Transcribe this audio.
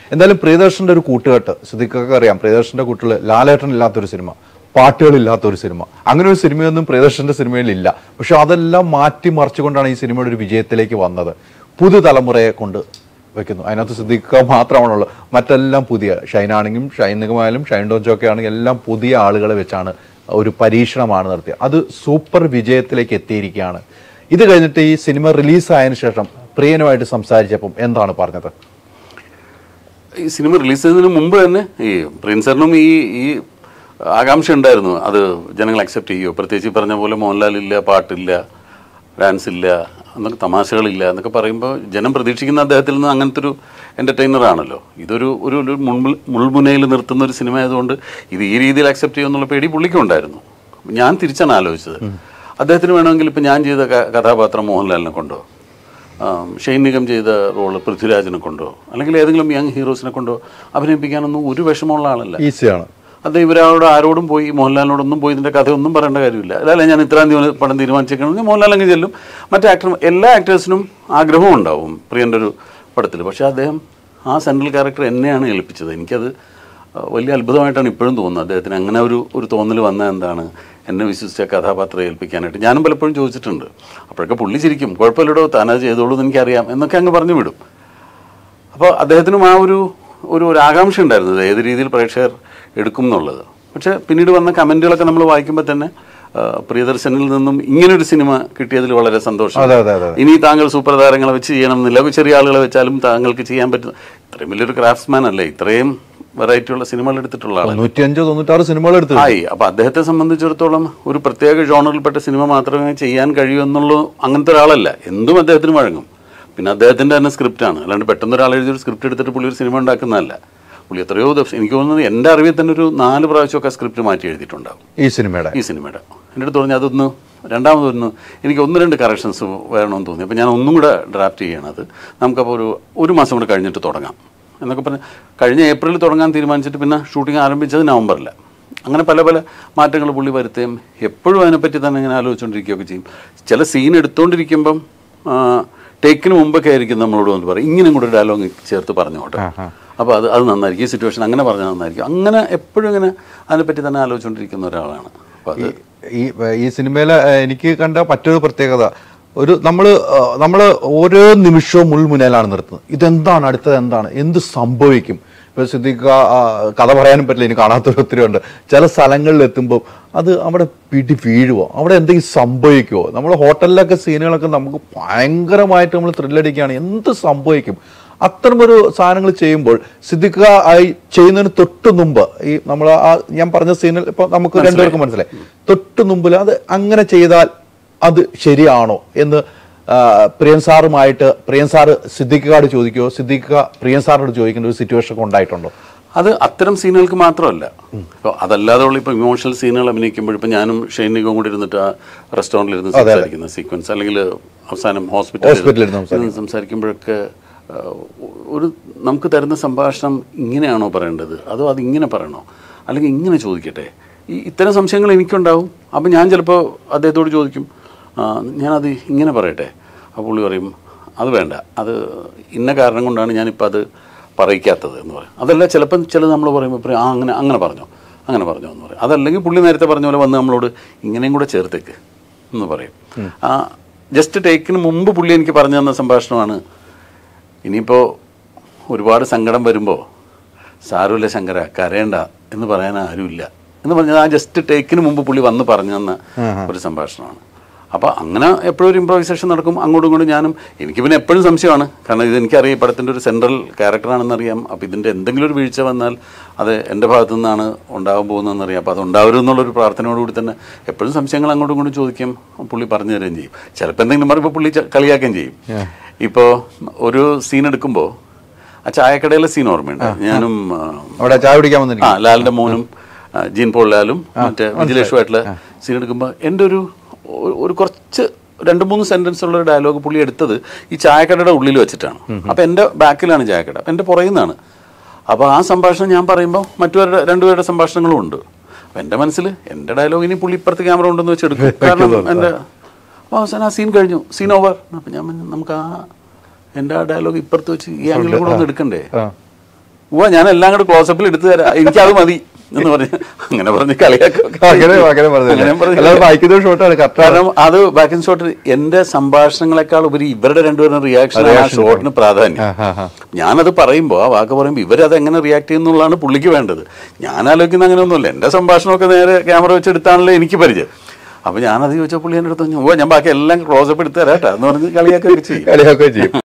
എന്തായാലും പ്രിയദർശന്റെ ഒരു കൂട്ടുകെട്ട് സിദ്ദിഖൊക്കെ അറിയാം പ്രിയദർശന്റെ കൂട്ടുകൾ ലാലേട്ടൻ ഇല്ലാത്തൊരു സിനിമ പാട്ടുകളില്ലാത്ത ഒരു സിനിമ അങ്ങനെ ഒരു സിനിമയൊന്നും പ്രിയദർശന്റെ സിനിമയിൽ ഇല്ല പക്ഷെ അതെല്ലാം മാറ്റി മറിച്ചുകൊണ്ടാണ് ഈ സിനിമയുടെ ഒരു വിജയത്തിലേക്ക് വന്നത് പുതുതലമുറയെ കൊണ്ട് വെക്കുന്നു അതിനകത്ത് സിദ്ദിഖ മാത്രമാണുള്ളത് മറ്റെല്ലാം പുതിയ ഷൈനാണെങ്കിലും ഷൈൻ നിഗമായാലും ഷൈൻ ഡോഞ്ചൊക്കെ ആണെങ്കിലും എല്ലാം പുതിയ ആളുകളെ വെച്ചാണ് ഒരു പരീക്ഷണമാണ് നടത്തിയത് അത് സൂപ്പർ വിജയത്തിലേക്ക് എത്തിയിരിക്കുകയാണ് ഇത് കഴിഞ്ഞിട്ട് ഈ സിനിമ റിലീസായതിനു ശേഷം പ്രിയനുമായിട്ട് സംസാരിച്ചപ്പം എന്താണ് പറഞ്ഞത് ഈ സിനിമ റിലീസ് ചെയ്യുന്നതിന് മുമ്പ് തന്നെ ഈ പ്രിൻസറിനും ഈ ഈ ആകാംക്ഷ ഉണ്ടായിരുന്നു അത് ജനങ്ങൾ അക്സെപ്റ്റ് ചെയ്യുമോ പ്രത്യേകിച്ച് ഈ പറഞ്ഞ പോലെ മോഹൻലാൽ ഇല്ല പാട്ടില്ല ഡാൻസ് ഇല്ല എന്നൊക്കെ തമാശകളില്ല എന്നൊക്കെ പറയുമ്പോൾ ജനം പ്രതീക്ഷിക്കുന്ന അദ്ദേഹത്തിൽ നിന്ന് അങ്ങനത്തെ ഒരു എൻ്റർടൈനർ ആണല്ലോ ഇതൊരു ഒരു ഒരു മുൻപിൽ മുൾമുനയിൽ നിർത്തുന്ന ഒരു സിനിമ ആയതുകൊണ്ട് ഇത് ഈ രീതിയിൽ അക്സെപ്റ്റ് ചെയ്യുമെന്നുള്ള പേടി പുള്ളിക്കും ഉണ്ടായിരുന്നു ഞാൻ തിരിച്ചാണ് ആലോചിച്ചത് അദ്ദേഹത്തിന് വേണമെങ്കിൽ ഇപ്പം ഞാൻ ചെയ്ത ക- കഥാപാത്രം മോഹൻലാലിനെ കൊണ്ടോ ആം, ഷെയ്ൻ നിഗം ചെയ്ത റോള് പൃഥ്വിരാജിനെ കൊണ്ടോ അല്ലെങ്കിൽ ഏതെങ്കിലും യങ് ഹീറോസിനെ കൊണ്ടോ അഭിനയിപ്പിക്കാനൊന്നും ഒരു വിഷമമുള്ള ആളല്ല ഈസിയാണ് അത് ഇവരോട് ആരോടും പോയി മോഹൻലാലിനോടൊന്നും പോയി ഇതിൻ്റെ കഥയൊന്നും പറയേണ്ട കാര്യമില്ല അതല്ല ഞാൻ ഇത്രാം തീയതി പടം തീരുമാനിച്ചേക്കണമെങ്കിൽ മോഹൻലാൽ അങ്ങ് ചെല്ലും മറ്റേ ആക്ടർ എല്ലാ ആക്ടേഴ്സിനും ആഗ്രഹവും ഉണ്ടാവും പ്രിയൻ്റെ ഒരു പടത്തിൽ പക്ഷേ അദ്ദേഹം ആ സെൻട്രൽ ക്യാരക്ടർ എന്നെയാണ് ഏൽപ്പിച്ചത് എനിക്കത് ആ, വലിയ അത്ഭുതമായിട്ടാണ് ഇപ്പോഴും തോന്നുന്നത് അദ്ദേഹത്തിന് അങ്ങനെ ഒരു ഒരു തോന്നൽ വന്ന എന്താണ് എന്നെ വിശ്വസിച്ച കഥാപാത്രം ഏൽപ്പിക്കാനായിട്ട് ഞാനും പലപ്പോഴും ചോദിച്ചിട്ടുണ്ട് അപ്പോഴൊക്കെ പുള്ളി ചിരിക്കും കുഴപ്പമില്ലടോ താനത് ചെയ്തോളൂ എന്ന് എനിക്കറിയാം എന്നൊക്കെ അങ്ങ് പറഞ്ഞു വിടും അപ്പോൾ അദ്ദേഹത്തിനും ആ ഒരു ഒരു ഒരു ആകാംക്ഷ ഉണ്ടായിരുന്നത് ഏത് രീതിയിൽ പ്രേക്ഷകർ എടുക്കും എന്നുള്ളത് പക്ഷേ പിന്നീട് വന്ന കമൻറ്റുകളൊക്കെ നമ്മൾ വായിക്കുമ്പോൾ തന്നെ ആ, പ്രിയദർശനിൽ നിന്നും ഇങ്ങനൊരു സിനിമ കിട്ടിയതിൽ വളരെ സന്തോഷം അതെ അതെ അതെ ഇനി താങ്കൾ സൂപ്പർ താരങ്ങളെ വെച്ച് ചെയ്യണം എന്നില്ല ചെറിയ ആളുകളെ വെച്ചാലും താങ്കൾക്ക് ചെയ്യാൻ പറ്റും ഇത്രയും വലിയൊരു ക്രാഫ്റ്റ്സ്മാൻ അല്ലേ ഇത്രയും വെറൈറ്റി ഉള്ള സിനിമകൾ എടുത്തിട്ടുള്ള ആളാണ് തൊണ്ണൂറ്റിയഞ്ചോ തൊണ്ണൂറ്റാറ് സിനിമകൾ എടുത്തു ആയി അപ്പൊ അദ്ദേഹത്തെ സംബന്ധിച്ചിടത്തോളം ഒരു പ്രത്യേക ജോണറിൽപ്പെട്ട സിനിമ മാത്രമേ ചെയ്യാൻ കഴിയൂ എന്നുള്ള അങ്ങനത്തെ ഒരാളല്ല എന്തും അദ്ദേഹത്തിന് വഴങ്ങും പിന്നെ അദ്ദേഹത്തിന്റെ തന്നെ സ്ക്രിപ്റ്റാണ് അല്ലാണ്ട് പെട്ടെന്ന് ഒരാൾ എഴുതിയൊരു സ്ക്രിപ്റ്റ് എടുത്തിട്ട് പുള്ളി ഒരു സിനിമ ഉണ്ടാക്കുന്നതല്ല പുള്ളി എത്രയോ ദിവസം എനിക്ക് തോന്നുന്നത് എൻ്റെ അറിവിൽ തന്നെ ഒരു നാല് പ്രാവശ്യമൊക്കെ സ്ക്രിപ്റ്റ് മാറ്റി എഴുതിയിട്ടുണ്ടാവും ഈ സിനിമയുടെ ഈ സിനിമയുടെ എൻ്റെ അടുത്ത് പറഞ്ഞു അതൊന്ന് രണ്ടാമതൊന്ന് എനിക്ക് ഒന്ന് രണ്ട് കറക്ഷൻസ് വേണമെന്ന് തോന്നി അപ്പോൾ ഞാൻ ഒന്നും കൂടെ ഡ്രാഫ്റ്റ് ചെയ്യണത് നമുക്കപ്പോൾ ഒരു ഒരു മാസം കൂടെ കഴിഞ്ഞിട്ട് തുടങ്ങാം എന്നൊക്കെ പറഞ്ഞ് കഴിഞ്ഞ ഏപ്രിലിൽ തുടങ്ങാൻ തീരുമാനിച്ചിട്ട് പിന്നെ ഷൂട്ടിംഗ് ആരംഭിച്ചത് നവംബറിലാണ് അങ്ങനെ പല പല മാറ്റങ്ങൾ പുള്ളി വരുത്തുകയും എപ്പോഴും അതിനെപ്പറ്റി തന്നെ ഇങ്ങനെ ആലോചിച്ചുകൊണ്ടിരിക്കുകയൊക്കെ ചെയ്യും ചില സീൻ എടുത്തുകൊണ്ടിരിക്കുമ്പം ടേക്കിന് മുമ്പൊക്കെ ആയിരിക്കും നമ്മളോട് വന്ന് പറയും ഇങ്ങനെ കൂടെ ഡയലോഗ് ചേർത്ത് പറഞ്ഞോട്ടെ അപ്പോൾ അത് അത് നന്നായിരിക്കും ഈ സിറ്റുവേഷൻ അങ്ങനെ പറഞ്ഞാൽ നന്നായിരിക്കും അങ്ങനെ എപ്പോഴും ഇങ്ങനെ അതിനെപ്പറ്റി തന്നെ ആലോചിച്ചുകൊണ്ടിരിക്കുന്ന ഒരാളാണ് അപ്പോൾ അത് ഈ ഈ സിനിമയിലെ ഏഹ്, എനിക്ക് കണ്ട മറ്റൊരു പ്രത്യേകത ഒരു നമ്മള് ഏഹ്, നമ്മള് ഓരോ നിമിഷവും മുൾമുനയിലാണ് നിർത്തുന്നത് ഇതെന്താണ് അടുത്തത് എന്താണ് എന്ത് സംഭവിക്കും ഇപ്പൊ സിദ്ദിഖ ആ, കഥ പറയാനും പറ്റില്ല ഇനി കാണാത്തൊരു ഒത്തിരി ഉണ്ട് ചില സ്ഥലങ്ങളിൽ എത്തുമ്പോൾ അത് അവിടെ പിടി വീഴുവോ അവിടെ എന്തെങ്കിലും സംഭവിക്കുമോ നമ്മൾ ഹോട്ടലിലൊക്കെ സീനുകളൊക്കെ നമുക്ക് ഭയങ്കരമായിട്ട് നമ്മൾ ത്രില്ലടിക്കുകയാണ് എന്ത് സംഭവിക്കും അത്തരമൊരു സാധനങ്ങൾ ചെയ്യുമ്പോൾ സിദ്ദിഖ ആയി ചെയ്യുന്നതിന് തൊട്ട് മുമ്പ് ഈ നമ്മൾ ആ ഞാൻ പറഞ്ഞ സീനിൽ ഇപ്പൊ നമുക്ക് രണ്ടുപേർക്കും മനസ്സിലായി തൊട്ട് മുമ്പിൽ അത് അങ്ങനെ ചെയ്താൽ അത് ശരിയാണോ എന്ന് ആ, പ്രിയൻ സാറുമായിട്ട് പ്രിയൻ സാറ് സിദ്ദിഖോട് ചോദിക്കുകയോ സിദ്ദിഖ പ്രിയൻ സാറിനോട് ചോദിക്കേണ്ട ഒരു സിറ്റുവേഷൻ ഒക്കെ ഉണ്ടായിട്ടുണ്ടോ അത് അത്തരം സീനുകൾക്ക് മാത്രമല്ല ഇപ്പോൾ അതല്ലാതെ ഉള്ള ഇപ്പോൾ ഇമോഷണൽ സീനുകൾ അഭിനയിക്കുമ്പോൾ ഇപ്പം ഞാനും ഷൈനികവും കൂടി ഇരുന്നിട്ട് ആ റെസ്റ്റോറൻറ്റിൽ ഇരുന്ന് സംസാരിക്കുന്ന സീക്വൻസ് അല്ലെങ്കിൽ അവസാനം ഹോസ്പിറ്റലിൽ ഹോസ്പിറ്റലിൽ ഇരുന്ന് ഇരുന്ന് സംസാരിക്കുമ്പോഴൊക്കെ ആ, ഒരു നമുക്ക് തരുന്ന സംഭാഷണം ഇങ്ങനെയാണോ പറയേണ്ടത് അതോ അത് ഇങ്ങനെ പറയണോ അല്ലെങ്കിൽ ഇങ്ങനെ ചോദിക്കട്ടെ ഈ ഇത്തരം സംശയങ്ങൾ എനിക്കുണ്ടാവും അപ്പം ഞാൻ ചിലപ്പോൾ അദ്ദേഹത്തോട് ചോദിക്കും ആ, ഞാനത് ഇങ്ങനെ പറയട്ടെ അപ്പോൾ പുള്ളി പറയും അത് വേണ്ട അത് ഇന്ന കാരണം കൊണ്ടാണ് ഞാനിപ്പോൾ അത് പറയിക്കാത്തത് എന്ന് പറയും അതല്ല ചിലപ്പം ചിലത് നമ്മൾ പറയുമ്പോൾ പറയും ആ അങ്ങനെ അങ്ങനെ പറഞ്ഞോ അങ്ങനെ പറഞ്ഞോ എന്ന് പറയും അതല്ലെങ്കിൽ പുള്ളി നേരത്തെ പറഞ്ഞ പോലെ വന്ന് നമ്മളോട് ഇങ്ങനെയും കൂടെ ചേർത്തേക്ക് എന്ന് പറയും ആ ജസ്റ്റ് ടേക്കിന് മുമ്പ് പുള്ളി എനിക്ക് പറഞ്ഞു തന്ന സംഭാഷണമാണ് ഇനിയിപ്പോൾ ഒരുപാട് സങ്കടം വരുമ്പോൾ സാരമില്ല ശങ്കര കരയണ്ട എന്ന് പറയാൻ ആരുമില്ല എന്ന് പറഞ്ഞത് ആ ജസ്റ്റ് ടേക്കിന് മുമ്പ് പുള്ളി വന്ന് പറഞ്ഞു തന്ന ഒരു സംഭാഷണമാണ് അപ്പോൾ അങ്ങനെ എപ്പോഴും ഒരു ഇമ്പ്രോവൈസേഷൻ നടക്കും അങ്ങോട്ടും ഇങ്ങോട്ടും ഞാനും എനിക്ക് പിന്നെ എപ്പോഴും സംശയമാണ് കാരണം ഇത് എനിക്കറിയാം ഈ പടത്തിൻ്റെ ഒരു സെൻട്രൽ ക്യാരക്ടറാണെന്നറിയാം അപ്പോൾ ഇതിൻ്റെ എന്തെങ്കിലും ഒരു വീഴ്ച വന്നാൽ അത് എൻ്റെ ഭാഗത്തു നിന്നാണ് ഉണ്ടാകാൻ പോകുന്നതെന്നറിയാം അപ്പോൾ അത് ഉണ്ടാവരുത് എന്നുള്ളൊരു പ്രാർത്ഥനയോടുകൂടി തന്നെ എപ്പോഴും സംശയങ്ങൾ അങ്ങോട്ടും ഇങ്ങോട്ടും ചോദിക്കും പുള്ളി പറഞ്ഞു തരുകയും ചെയ്യും ചിലപ്പോൾ എന്തെങ്കിലും പറയുമ്പോൾ പുള്ളി ച- കളിയാക്കുകയും ചെയ്യും ഇപ്പോൾ ഒരു സീൻ എടുക്കുമ്പോൾ ആ ചായക്കടയിലെ സീൻ ഓർമ്മയുണ്ട് ഞാനും ആ, അവിടെ ചായ കുടിക്കാൻ ആ വന്നിരിക്കും ലാലിന്റെ മോനും ആ, ജീൻ പോൾ ലാലും മറ്റേ വിജിലേഷുമായിട്ടുള്ള സീൻ എടുക്കുമ്പോൾ എൻ്റെ ഒരു ഒരു- ഒരു കുറച്ച് രണ്ട് മൂന്ന് സെന്റൻസ് ഉള്ള ഒരു ഡയലോഗ് പുള്ളി എടുത്തത് ഈ ചായക്കടയുടെ ഉള്ളിൽ വെച്ചിട്ടാണ് അപ്പൊ എൻ്റെ ബാക്കിലാണ് ചായക്കട അപ്പൊ എൻ്റെ പുറകിൽ നിന്നാണ് അപ്പോൾ ആ സംഭാഷണം ഞാൻ പറയുമ്പോൾ മറ്റുപേരുടെ രണ്ടുപേരുടെ സംഭാഷണങ്ങളും ഉണ്ട് അപ്പൊ എൻ്റെ മനസ്സിൽ എൻ്റെ ഡയലോഗ് ഇനി പുള്ളി ഇപ്പുറത്ത് ക്യാമറ ഉണ്ടെന്ന് വെച്ചെടുക്കും കാരണം എൻ്റെ അപ്പോൾ അവസാനം ആ സീൻ കഴിഞ്ഞു സീൻ ഓവർ അപ്പം ഞാൻ പറഞ്ഞു, നമുക്ക് ആ എൻ്റെ ആ ഡയലോഗ് ഇപ്പുറത്ത് വെച്ച് ഈ ആംഗിളിൽ കൂടെ ഒന്ന് എടുക്കണ്ടേ ആ. ഉവ്വ ഞാൻ എല്ലാം കൂടെ ക്ലോസപ്പിൽ എടുത്തു തരാം എനിക്കത് മതി എന്ന് പറഞ്ഞ് അങ്ങനെ പറഞ്ഞ് കളിയാക്കൊക്കെ അങ്ങനെ അങ്ങനെ അങ്ങനെ പറഞ്ഞ് പറഞ്ഞില്ല വായിക്കുന്ന ഷോട്ടാണ് കറക്റ്റാണ് കാരണം അത് ബാക്ക് ആൻഡ് ഷോട്ട് എന്റെ സംഭാഷണങ്ങളെക്കാൾ ഉപരി ഇവരുടെ രണ്ടുപേരും റിയാക്ഷൻ ആ Reaction ഷോട്ടിന് പ്രാധാന്യം ആ, ആ, ആ. ഞാനത് പറയുമ്പോൾ ആ വാക്ക് പറയുമ്പോൾ ഇവരത് എങ്ങനെ റിയാക്ട് ചെയ്യുന്നുള്ളതാണ് പുള്ളിക്ക് വേണ്ടത് ഞാൻ ആലോചിക്കുന്ന അങ്ങനെയൊന്നുമില്ല എന്റെ സംഭാഷണമൊക്കെ നേരെ ക്യാമറ വെച്ചെടുത്താണല്ലോ എനിക്ക് പരിചയം അപ്പൊ ഞാനത് ചോദിച്ചാൽ പുള്ളി എൻ്റെ അടുത്ത് പറഞ്ഞു ഓ ഞാൻ ബാക്കി എല്ലാം ക്ലോസപ്പ് എടുത്ത് തരാട്ടാ എന്ന് പറഞ്ഞ് കളിയാക്കൊക്കെ ചെയ്യും കളിയാക്കുകയും ചെയ്യും